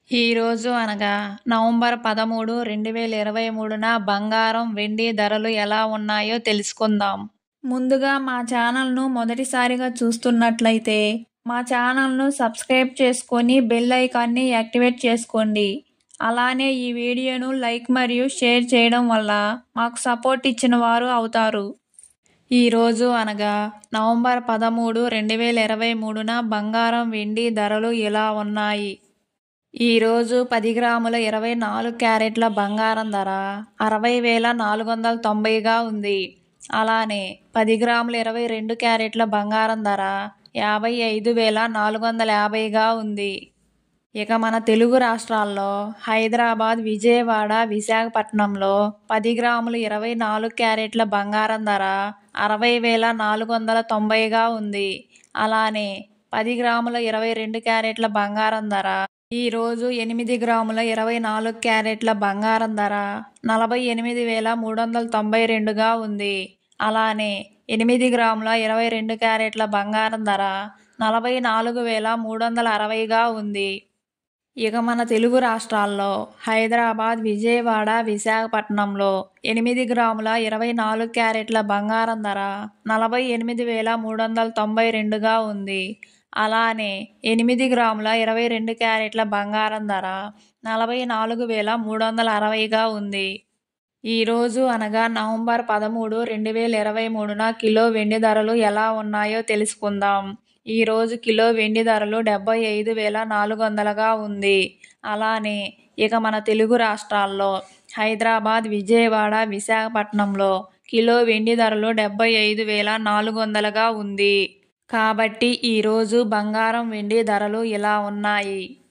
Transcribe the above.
ఈరోజు అనగా నవంబర్ పదమూడు రెండు వేల ఇరవై మూడున బంగారం వెండి ధరలు ఎలా ఉన్నాయో తెలుసుకుందాం ముందుగా మా ఛానల్ను మొదటిసారిగా చూస్తున్నట్లయితే మా ఛానల్ను సబ్స్క్రైబ్ చేసుకొని బెల్ ఐకాన్ని యాక్టివేట్ చేసుకోండి అలానే ఈ వీడియోను లైక్ మరియు షేర్ చేయడం వల్ల మాకు సపోర్ట్ ఇచ్చిన వారు అవుతారు ఈరోజు అనగా నవంబర్ పదమూడు రెండు వేల ఇరవై మూడున బంగారం వెండి ధరలు ఇలా ఉన్నాయి ఈరోజు పది గ్రాముల ఇరవై నాలుగు క్యారెట్ల బంగారం ధర అరవై వేల నాలుగు వందల తొంభైగా ఉంది అలానే పది గ్రాముల ఇరవై రెండు క్యారెట్ల బంగారం ధర యాభై ఐదు వేల నాలుగు వందల యాభైగా ఉంది ఇక మన తెలుగు రాష్ట్రాల్లో హైదరాబాద్ విజయవాడ విశాఖపట్నంలో పది గ్రాములు ఇరవై నాలుగు క్యారెట్ల బంగారం ధర అరవై వేల నాలుగు వందల తొంభైగా ఉంది అలానే పది గ్రాముల ఇరవై రెండు క్యారెట్ల బంగారం ధర ఈరోజు ఎనిమిది గ్రాముల ఇరవై నాలుగు క్యారెట్ల బంగారం ధర నలభై ఎనిమిది వేల మూడు వందల తొంభై రెండుగా ఉంది అలానే ఎనిమిది గ్రాముల ఇరవై రెండు క్యారెట్ల బంగారం ధర నలభై నాలుగు వేల మూడు వందల అరవైగా ఉంది ఇక మన తెలుగు రాష్ట్రాల్లో హైదరాబాద్ విజయవాడ విశాఖపట్నంలో ఎనిమిది గ్రాముల ఇరవై నాలుగు క్యారెట్ల బంగారం ధర నలభై ఎనిమిది వేల మూడు వందల తొంభై రెండుగా ఉంది అలానే ఎనిమిది గ్రాముల ఇరవై రెండు క్యారెట్ల బంగారం ధర నలభై నాలుగు వేల మూడు వందల అరవైగా ఉంది ఈరోజు అనగా నవంబర్ పదమూడు రెండు వేల ఇరవై మూడున కిలో వెండి ధరలు ఎలా ఉన్నాయో తెలుసుకుందాం ఈరోజు కిలో వెండి ధరలు డెబ్బై ఐదు వేల నాలుగు వందలుగా ఉంది అలానే ఇక మన తెలుగు రాష్ట్రాల్లో హైదరాబాద్ విజయవాడ విశాఖపట్నంలో కిలో వెండి ధరలు డెబ్బై ఐదు వేల నాలుగు వందలుగా ఉంది కాబట్టి ఈరోజు బంగారం వెండి ధరలు ఇలా ఉన్నాయి